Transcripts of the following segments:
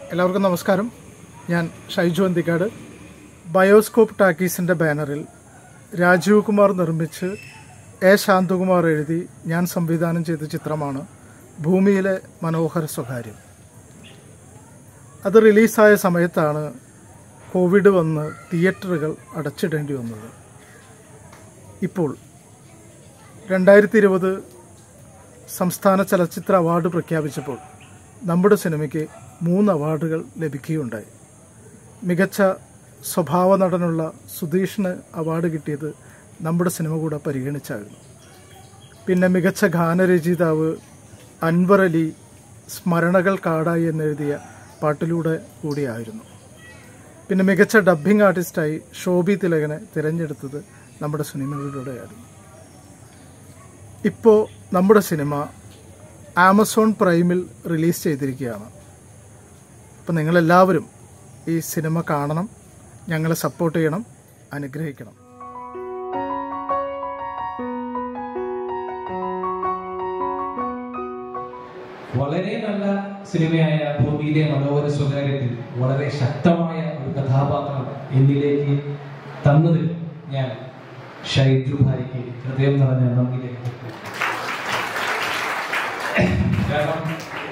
എല്ലാവർക്കും നമസ്കാരം ഞാൻ ഷൈജു അന്തിക്കാട് ബയോസ്കോപ്പ് ടാക്കീസിൻ്റെ ബാനറിൽ രാജീവ് കുമാർ നിർമ്മിച്ച് എ ശാന്തകുമാർ എഴുതി ഞാൻ സംവിധാനം ചെയ്ത ചിത്രമാണ് ഭൂമിയിലെ മനോഹര സ്വകാര്യം അത് റിലീസായ സമയത്താണ് കോവിഡ് വന്ന് തിയേറ്ററുകൾ അടച്ചിടേണ്ടി വന്നത് ഇപ്പോൾ രണ്ടായിരത്തി ഇരുപത് സംസ്ഥാന ചലച്ചിത്ര അവാർഡ് പ്രഖ്യാപിച്ചപ്പോൾ നമ്മുടെ സിനിമയ്ക്ക് മൂന്ന് അവാർഡുകൾ ലഭിക്കുകയുണ്ടായി മികച്ച സ്വഭാവ നടനുള്ള സുധീഷിന് അവാർഡ് കിട്ടിയത് നമ്മുടെ സിനിമ കൂടെ പരിഗണിച്ചായിരുന്നു പിന്നെ മികച്ച ഗാനരചയിതാവ് അൻവർ അലി സ്മരണകൾ കാടായി എന്നെഴുതിയ പാട്ടിലൂടെ കൂടിയായിരുന്നു പിന്നെ മികച്ച ഡബ്ബിംഗ് ആർട്ടിസ്റ്റായി ശോഭി തിലകനെ തിരഞ്ഞെടുത്തത് നമ്മുടെ സിനിമകളിലൂടെയായിരുന്നു ഇപ്പോൾ നമ്മുടെ സിനിമ ആമസോൺ പ്രൈമിൽ റിലീസ് ചെയ്തിരിക്കുകയാണ് അപ്പോൾ നിങ്ങളെല്ലാവരും ഈ സിനിമ കാണണം ഞങ്ങളെ സപ്പോർട്ട് ചെയ്യണം അനുഗ്രഹിക്കണം വളരെ നല്ല സിനിമയായ ഭൂമിയിലെ മനോഹര സ്വകാര്യത്തിൽ വളരെ ശക്തമായ ഒരു കഥാപാത്രം എന്നിലേക്ക് തന്നതിൽ ഞാൻ ഷൈജു ഭായിക്ക് ഹൃദയം നിറഞ്ഞ നന്ദി രേഖപ്പെടുത്തുന്നു. കാരണം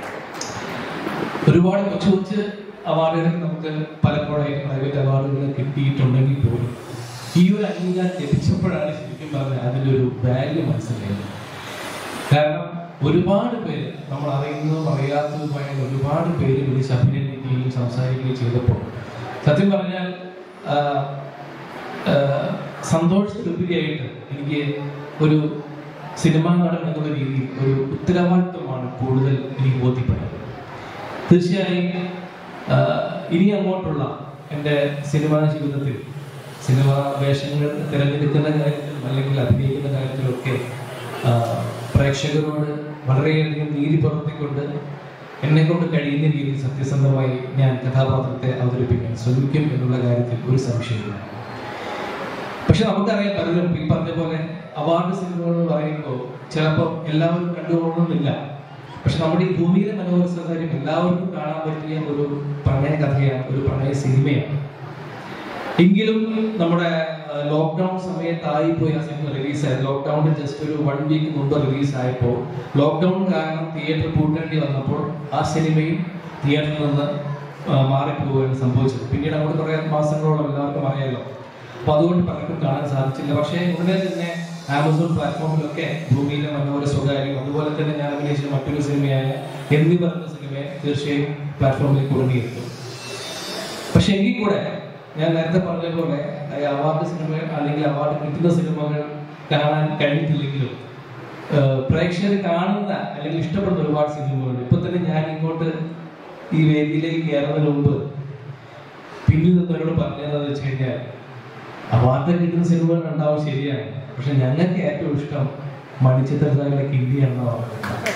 ഒരുപാട് കൊച്ചു കൊച്ചു അവാർഡുകൾ നമുക്ക് പലപ്പോഴും പ്രൈവറ്റ് അവാർഡുകൾ കിട്ടിയിട്ടുണ്ടെങ്കിൽ പോലും ഈ ഒരു അംഗീകാരം ലഭിച്ചപ്പോഴാണ് ശരിക്കും പറഞ്ഞാൽ അതിൻ്റെ ഒരു വാല്യൂ മനസ്സിലായത് കാരണം ഒരുപാട് പേര് നമ്മൾ അറിയുന്നതും അറിയാത്തതുമായ ഒരുപാട് പേര് വിളിച്ച് അഭിനന്ദിക്കുകയും സംസാരിക്കുകയും ചെയ്തപ്പോൾ സത്യം പറഞ്ഞാൽ ആ, ആ, സന്തോഷത്തിലുപരിയായിട്ട് എനിക്ക് ഒരു സിനിമാ നടൻ എന്നുള്ള രീതിയിൽ ഒരു ഉത്തരവാദിത്വമാണ് കൂടുതൽ എനിക്ക് ബോധ്യപ്പെട്ടത് തീർച്ചയായും ആ, ഇനി അങ്ങോട്ടുള്ള എൻ്റെ സിനിമാ ജീവിതത്തിൽ സിനിമ വേഷങ്ങൾ തിരഞ്ഞെടുക്കുന്ന കാര്യത്തിലും അല്ലെങ്കിൽ അഭിനയിക്കുന്ന കാര്യത്തിലൊക്കെ ആ, പ്രേക്ഷകരോട് വളരെയധികം നീതി പുറത്തിക്കൊണ്ട് എന്നെ കൊണ്ട് കഴിയുന്ന രീതിയിൽ സത്യസന്ധമായി ഞാൻ കഥാപാത്രത്തെ അവതരിപ്പിക്കാൻ ശ്രമിക്കും എന്നുള്ള കാര്യത്തിൽ ഒരു സംശയമില്ല പക്ഷെ നമുക്കറിയാം പലരും ഈ പറഞ്ഞ പോലെ അവാർഡ് സിനിമകൾ എന്ന് പറയുമ്പോൾ ചിലപ്പോൾ എല്ലാവരും കണ്ടുകൊള്ളുന്നില്ല പക്ഷെ നമ്മുടെ ഈ ഭൂമിയിലെ മനോഹര സ്വകാര്യം എല്ലാവർക്കും കാണാൻ പറ്റിയ ഒരു പ്രണയ കഥയാണ് ഒരു പ്രണയ സിനിമയാണ് എങ്കിലും നമ്മുടെ ലോക്ക്ഡൌൺ സമയത്തായി പോയി ആ സിനിമ റിലീസായത് ലോക്ക്ഡൌണിന് ജസ്റ്റ് ഒരു വൺ വീക്ക് മുമ്പ് റിലീസായപ്പോൾ ലോക്ക്ഡൌൺ കാരണം തിയേറ്റർ പൂട്ടേണ്ടി വന്നപ്പോൾ ആ സിനിമയും തിയേറ്ററിൽ നിന്ന് ആ, മാറിപ്പോവുകയാണ് സംഭവിച്ചത് പിന്നീട് അങ്ങോട്ട് കുറേ മാസങ്ങളോളം എല്ലാവർക്കും അറിയാലോ അപ്പൊ അതുകൊണ്ട് പലർക്കും കാണാൻ സാധിച്ചില്ല പക്ഷേ ഉടനെ തന്നെ ആമസോൺ പ്ലാറ്റ്ഫോമിലൊക്കെ ഭൂമിയിലെ മനോഹര സ്വകാര്യം അതുപോലെ തന്നെ ഞാൻ അഭിനയിച്ച മറ്റൊരു സിനിമയായ എന്നി പറഞ്ഞ സിനിമയെ തീർച്ചയായും പ്ലാറ്റ്ഫോമിലേക്ക് ഉടനെയെത്തും പക്ഷെ എങ്കിൽ കൂടെ ഞാൻ നേരത്തെ പറഞ്ഞ പോലെ ഈ അവാർഡ് സിനിമ അല്ലെങ്കിൽ അവാർഡ് കിട്ടുന്ന സിനിമകൾ കാണാൻ കഴിഞ്ഞിട്ടില്ലെങ്കിലും ഏഹ് പ്രേക്ഷകർ കാണുന്ന അല്ലെങ്കിൽ ഇഷ്ടപ്പെടുന്ന ഒരുപാട് സിനിമകളുണ്ട് ഇപ്പൊ തന്നെ ഞാൻ ഇങ്ങോട്ട് ഈ വേദിയിലേക്ക് കയറുന്നതിന് മുമ്പ് പിന്നിൽ നിന്നവരോട് പറഞ്ഞതെന്ന് വെച്ച് കഴിഞ്ഞാൽ അവാർഡ് കിട്ടുന്ന സിനിമകൾ ഉണ്ടാവും ശരിയാണ് പക്ഷെ ഞങ്ങൾക്ക് ഏറ്റവും ഇഷ്ടം മണിച്ചിത്രത്താഴെ കിണ്ടിയാണെന്ന് പറഞ്ഞത്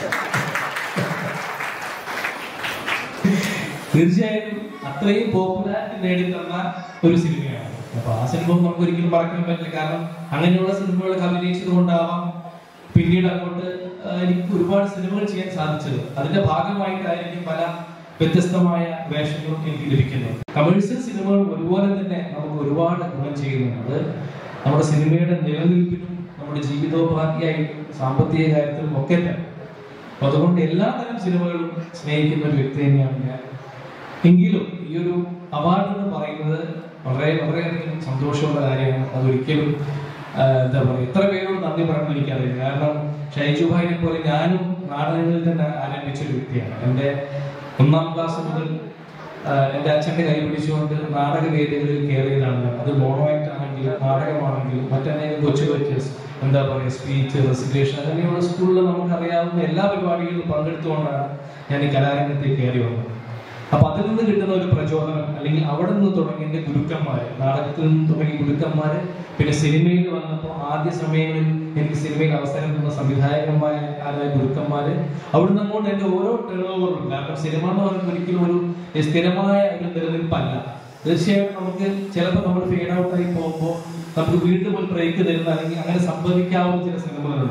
തീർച്ചയായും അത്രയും പോപ്പുലാരിറ്റി നേടിത്തന്ന ഒരു സിനിമയാണ് അപ്പൊ ആ സിനിമ നമുക്ക് ഒരിക്കലും മറക്കാൻ പറ്റില്ല കാരണം അങ്ങനെയുള്ള സിനിമകൾ അഭിനയിച്ചത് കൊണ്ടാവാം പിന്നീട് അങ്ങോട്ട് ആ, എനിക്ക് ഒരുപാട് സിനിമകൾ ചെയ്യാൻ സാധിച്ചത് അതിന്റെ ഭാഗമായിട്ടായിരിക്കും പല വ്യത്യസ്തമായ വേഷങ്ങളും എനിക്ക് ലഭിക്കുന്നത് കമേഴ്സ്യൽ സിനിമകൾ ഒരുപോലെ തന്നെ നമുക്ക് ഒരുപാട് ഗുണം ചെയ്യുന്നുണ്ട് അത് നമ്മുടെ സിനിമയുടെ നിലനിൽപ്പിനും നമ്മുടെ ജീവിതോപാധിയായിട്ടും സാമ്പത്തിക കാര്യത്തിലും ഒക്കെ തന്നെ അപ്പൊ അതുകൊണ്ട് എല്ലാ തരം സിനിമകളും സ്നേഹിക്കുന്ന ഒരു വ്യക്തി തന്നെയാണ് ഞാൻ എങ്കിലും ഈ ഒരു അവാർഡ് എന്ന് പറയുന്നത് വളരെ വളരെയധികം സന്തോഷമുള്ള കാര്യമാണ് അതൊരിക്കലും ആ, എന്താ പറയുക എത്ര പേരോട് നന്ദി പറയണമെന്ന് എനിക്കറിയില്ല കാരണം ഷൈജു ഭായിനെ പോലെ ഞാനും നാടകങ്ങളിൽ തന്നെ ആരംഭിച്ച ഒരു വ്യക്തിയാണ് എൻ്റെ ഒന്നാം ക്ലാസ് മുതൽ ആ, എൻ്റെ അച്ഛൻ്റെ കൈ പിടിച്ചുകൊണ്ട് നാടക വേദികളിൽ കയറിയതാണ് ഞാൻ. അത് മോണോ ആക്ട് ആണെങ്കിലും നാടകമാണെങ്കിലും മറ്റനേകം കൊച്ചു കൊച്ചു എന്താ പറയുക സ്പീച്ച് റെസിഗ്നേഷൻ അങ്ങനെയുള്ള സ്കൂളിൽ നമുക്കറിയാവുന്ന എല്ലാ പരിപാടികളിലും പങ്കെടുത്തുകൊണ്ടാണ് ഞാൻ ഈ കലാരംഗത്തേക്ക് കയറി വന്നത് അപ്പൊ അതിൽ നിന്ന് കിട്ടുന്ന ഒരു പ്രചോദനം അല്ലെങ്കിൽ അവിടെ നിന്ന് തുടങ്ങിയ എന്റെ ഗുരുക്കന്മാര് നാടകത്തിൽ നിന്ന് തുടങ്ങിയ ഗുരുക്കന്മാര് പിന്നെ സിനിമയിൽ വന്നപ്പോൾ ആദ്യ സമയങ്ങളിൽ എനിക്ക് സിനിമയിൽ അവസരം തന്ന സംവിധായകന്മാരായ ഗുരുക്കന്മാര് അവിടുന്ന് അങ്ങോട്ട് എന്റെ ഓരോ ടേൺ ഓവറും കാരണം സിനിമ എന്ന് പറയുന്നത് ഒരിക്കലും ഒരു സ്ഥിരമായ ഒരു നിലനിൽപ്പല്ല തീർച്ചയായും നമുക്ക് ചിലപ്പോൾ നമ്മൾ ഫെയ്ഡ് ഔട്ട് ആയി പോകുമ്പോൾ നമുക്ക് വീണ്ടും ഒരു ബ്രേക്ക് തരുന്ന അല്ലെങ്കിൽ അങ്ങനെ സംഭവിക്കാവുന്ന ചില സിനിമകളുണ്ട്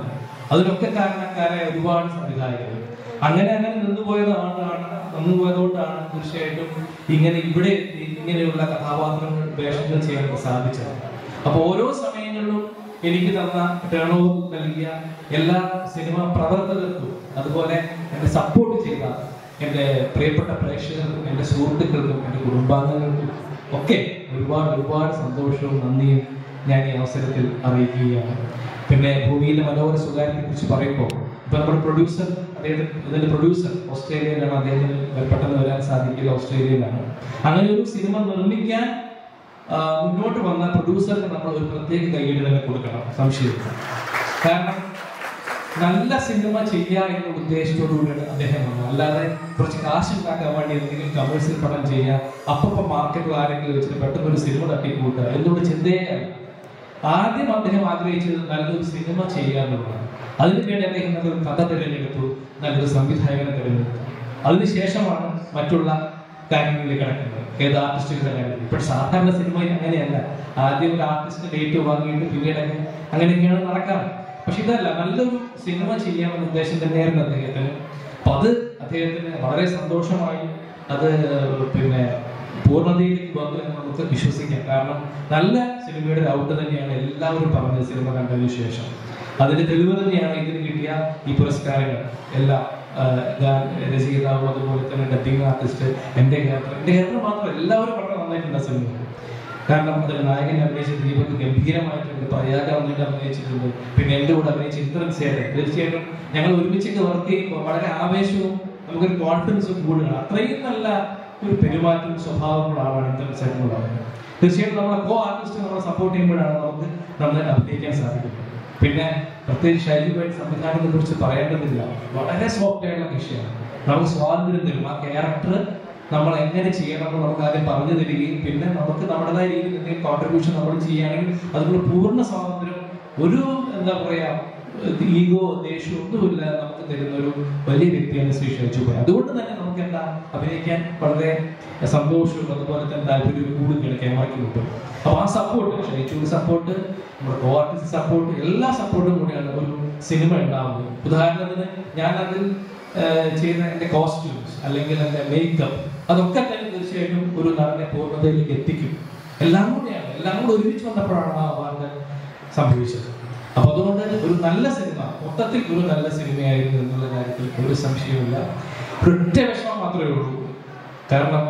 അതിനൊക്കെ കാരണക്കാരായ ഒരുപാട് സംവിധായകർ അങ്ങനെ അങ്ങനെ നിന്നുപോയതാണ് നിന്നുപോയതുകൊണ്ടാണ് തീർച്ചയായിട്ടും ഇങ്ങനെ ഇവിടെ എത്തി ഇങ്ങനെയുള്ള കഥാപാത്രങ്ങൾ വേഷങ്ങൾ ചെയ്യാൻ സാധിച്ചത് അപ്പൊ ഓരോ സമയങ്ങളിലും എനിക്ക് തന്ന ടേൺ ഓവർ നൽകിയ എല്ലാ സിനിമാ പ്രവർത്തകർക്കും അതുപോലെ എന്നെ സപ്പോർട്ട് ചെയ്ത എൻ്റെ പ്രിയപ്പെട്ട പ്രേക്ഷകർക്കും എൻ്റെ സുഹൃത്തുക്കൾക്കും എൻ്റെ കുടുംബാംഗങ്ങൾക്കും ഒക്കെ ഒരുപാട് ഒരുപാട് സന്തോഷവും നന്ദിയും ഞാൻ ഈ അവസരത്തിൽ അറിയിക്കുകയാണ് പിന്നെ ഭൂമിയിലെ മനോഹര സ്വകാര്യത്തെ കുറിച്ച് പറയുമ്പോൾ ഇപ്പൊ നമ്മുടെ പ്രൊഡ്യൂസർ അദ്ദേഹം ഇതിന്റെ പ്രൊഡ്യൂസർ ഓസ്ട്രേലിയയിലാണ് അദ്ദേഹത്തിന് പെട്ടെന്ന് വരാൻ സാധിക്കില്ല ഓസ്ട്രേലിയയിലാണ് അങ്ങനെ ഒരു സിനിമ നിർമ്മിക്കാൻ ആ, മുന്നോട്ട് വന്ന പ്രൊഡ്യൂസർക്ക് നമ്മൾ ഒരു പ്രത്യേക കൈയ്യടി തന്നെ കൊടുക്കണം സംശയമില്ല കാരണം നല്ല സിനിമ ചെയ്യുക എന്ന ഉദ്ദേശത്തോടു കൂടിയാണ് അദ്ദേഹം വന്നത് അല്ലാതെ കുറച്ച് കാശ് ഉണ്ടാക്കാൻ വേണ്ടി എന്തെങ്കിലും കമേഴ്സ്യൽ പടം ചെയ്യുക അപ്പൊ മാർക്കറ്റിൽ ആരെങ്കിലും വെച്ചിട്ട് പെട്ടെന്ന് ഒരു സിനിമ തട്ടിക്കൂട്ടുക എന്നുള്ള ചിന്തയേ അല്ല. ആദ്യം അദ്ദേഹം ആഗ്രഹിച്ചത് നല്ലൊരു സിനിമ ചെയ്യുക എന്നുള്ളതാണ് അതിനുവേണ്ടി അദ്ദേഹം നല്ലൊരു കഥ തിരഞ്ഞെടുത്തു നല്ലൊരു സംവിധായകനെ തിരഞ്ഞെടുത്തു അതിനുശേഷമാണ് മറ്റുള്ള കാര്യങ്ങളിലേക്ക് കിടക്കുന്നത് ഏത് ആർട്ടിസ്റ്റുകളുടെ കാര്യത്തിൽ ഇപ്പോൾ സാധാരണ സിനിമയിൽ അങ്ങനെയല്ല ആദ്യം ഒരു ആർട്ടിസ്റ്റ് ഡേറ്റ് വാങ്ങിയിട്ട് പിന്നീട് അങ്ങ് അങ്ങനെയൊക്കെയാണ് നടക്കാറ് പക്ഷെ ഇതല്ല നല്ലൊരു സിനിമ ചെയ്യാമെന്ന ഉദ്ദേശം തന്നെയായിരുന്നു അദ്ദേഹത്തിന് അപ്പൊ അത് അദ്ദേഹത്തിന് വളരെ സന്തോഷമായി അത് പിന്നെ പൂർണ്ണതയിലേക്ക് വന്നു എന്ന് നമുക്ക് വിശ്വസിക്കാം കാരണം നല്ല സിനിമയുടെ ഔട്ട് തന്നെയാണ് എല്ലാവരും പറഞ്ഞത് സിനിമ കണ്ടതിന് ശേഷം അതിന്റെ തെളിവ് തന്നെയാണ് ഇതിന് കിട്ടിയ ഈ പുരസ്കാരങ്ങൾ എല്ലാം ആ, ഗാന രചയിതാവും അതുപോലെ തന്നെ ഡബിംഗ് ആർട്ടിസ്റ്റ് എന്റെ ക്യാരക്ടർ എന്റെ ക്യാരക്ടർ മാത്രം എല്ലാവരും വളരെ നന്നായിട്ടുണ്ട് സിനിമ കാരണം അതിൽ നായകൻ അഭിനയിച്ച ദീപക് ഗംഭീരമായിട്ടുണ്ട് പ്രയാഗ വന്നിട്ട് അഭിനയിച്ചിട്ടുണ്ട് പിന്നെ എന്റെ കൂടെ അഭിനയിച്ച ഇന്ദ്രൻ സേട്ടൻ തീർച്ചയായിട്ടും ഞങ്ങൾ ഒരുമിച്ചൊക്കെ വർക്ക് ചെയ്യുമ്പോൾ വളരെ ആവേശവും നമുക്കൊരു കോൺഫിഡൻസും കൂടുകയാണ് അത്രയും നല്ല ഒരു പെരുമാറ്റവും സ്വഭാവങ്ങളാണ് ഇന്ദ്രൻ സേട്ടനുള്ളത് തീർച്ചയായിട്ടും നമ്മളെ കോ ആർട്ടിസ്റ്റ് നമ്മളെ സപ്പോർട്ട് ചെയ്യുമ്പോഴാണ് നമുക്ക് നന്നായി അഭിനയിക്കാൻ സാധിക്കുന്നത് പിന്നെ പ്രത്യേകിച്ച് ഷൈലിബായിട്ട് സംവിധാനത്തെ കുറിച്ച് പറയേണ്ടതില്ല വളരെ സോഫ്റ്റ് ആയിട്ടുള്ള വിഷയമാണ് നമുക്ക് സ്വാതന്ത്ര്യം തരും ആ ക്യാരക്ടർ നമ്മൾ എങ്ങനെ ചെയ്യണം എന്ന് നമുക്ക് ആദ്യം പറഞ്ഞു തരികയും പിന്നെ നമുക്ക് നമ്മുടേതായ രീതിയിൽ എന്തെങ്കിലും കോൺട്രിബ്യൂഷൻ നമ്മൾ ചെയ്യുകയാണെങ്കിൽ അതിനുള്ള പൂർണ്ണ സ്വാതന്ത്ര്യം ഒരു എന്താ പറയാ ഈഗോ ദേഷ്യം ഒന്നുമില്ല നമുക്ക് തരുന്ന ഒരു വലിയ വ്യക്തിയാണ് ശ്രീ ഷൈജു ഭായ് അതുകൊണ്ട് തന്നെ നമുക്ക് എന്താ അഭിനയിക്കാൻ വളരെ സന്തോഷവും അതുപോലെ തന്നെ താല്പര്യവും കൂടുതലാണ് ക്യാമറയ്ക്ക് കിട്ടും അപ്പൊ ആ സപ്പോർട്ട് ഷൈജുവിന്റെ സപ്പോർട്ട് നമ്മുടെ കോ ആർട്ടിസ്റ്റ് സപ്പോർട്ട് എല്ലാ സപ്പോർട്ടും കൂടിയാണ് ഒരു സിനിമ ഉണ്ടാവുന്നത് ഉദാഹരണത്തിന് ഞാൻ അതിൽ ഏഹ്, ചെയ്യുന്ന എന്റെ കോസ്റ്റ്യൂംസ് അല്ലെങ്കിൽ എന്റെ മേക്കപ്പ് അതൊക്കെ തന്നെ തീർച്ചയായിട്ടും ഒരു നടനെ പൂർണ്ണതയിലേക്ക് എത്തിക്കും എല്ലാം കൂടിയാണ് എല്ലാം കൂടി ഒരുമിച്ച് വന്നപ്പോഴാണ് ആ അവാർഡ് സംഭവിച്ചത് അപ്പൊ അതുകൊണ്ട് ഒരു നല്ല സിനിമ മൊത്തത്തിൽ ഒരു നല്ല സിനിമയായിരുന്നു എന്നുള്ള കാര്യത്തിൽ ഒരു സംശയവുമില്ല ഒരൊറ്റ വിഷമം മാത്രമേ ഉള്ളൂ കാരണം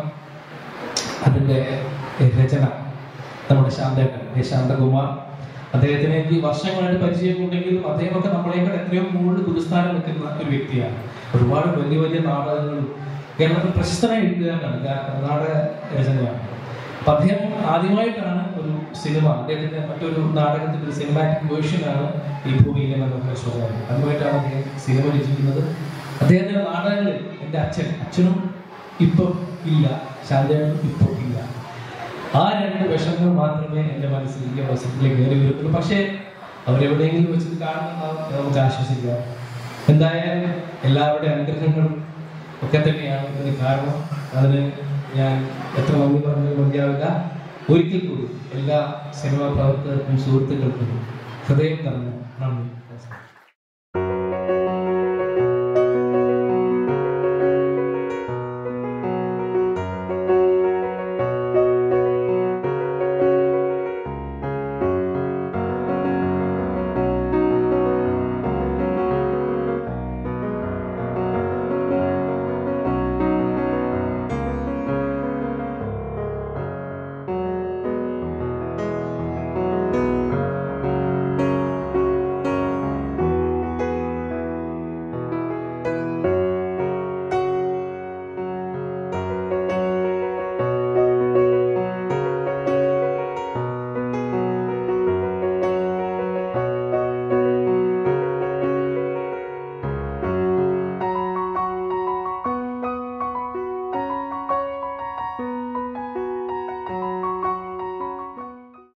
അതിന്റെ രചന നമ്മുടെ ശാന്തേട്ടൻ എ ശാന്തകുമാർ അദ്ദേഹത്തിന് എനിക്ക് വർഷങ്ങളായിട്ട് പരിചയമുണ്ടെങ്കിലും അദ്ദേഹമൊക്കെ നമ്മളെക്കാൾ എത്രയോ മുകളിൽ ഗുരുസ്ഥാനം നിൽക്കുന്ന ഒരു വ്യക്തിയാണ് ഒരുപാട് വലിയ വലിയ നാടകങ്ങളും കേരളത്തിൽ പ്രശസ്തനായ എഴുതുകാരനാണ് ഗാ- നാടക രചനയാണ് അപ്പൊ അദ്ദേഹം ആദ്യമായിട്ടാണ് ഒരു സിനിമ അദ്ദേഹത്തിന്റെ മറ്റൊരു നാടകത്തിന്റെ ഒരു സിനിമാറ്റിക് വേർഷനാണ് ഈ ഭൂമിയിലെ മനോഹര സ്വകാര്യം അതുമായിട്ടാണ് അദ്ദേഹം സിനിമ രചിക്കുന്നത് അദ്ദേഹത്തിന്റെ നാടകങ്ങളിൽ എൻ്റെ അച്ഛൻ അച്ഛനും ഇപ്പം ഇല്ല ശാന്തനും ഇപ്പം ഇല്ല ആ രണ്ട് വിഷമങ്ങൾ മാത്രമേ എൻ്റെ മനസ്സിൽ ഈ അവസരത്തിലേക്ക് കയറി വരുന്നുള്ളൂ പക്ഷേ അവരെവിടെയെങ്കിലും വെച്ചിട്ട് കാണുന്നുണ്ടാവും നമുക്ക് ആശ്വസിക്കാം എന്തായാലും എല്ലാവരുടെയും അനുഗ്രഹങ്ങളും ഒക്കെ തന്നെയാണ് ഇതിന് കാരണം അതിന് ഞാൻ എത്ര നന്ദി പറഞ്ഞാലും മതിയാവില്ല ഒരിക്കൽ കൂടി എല്ലാ സിനിമാ പ്രവർത്തകർക്കും സുഹൃത്തുക്കൾക്കും ഹൃദയം തന്നു നന്ദി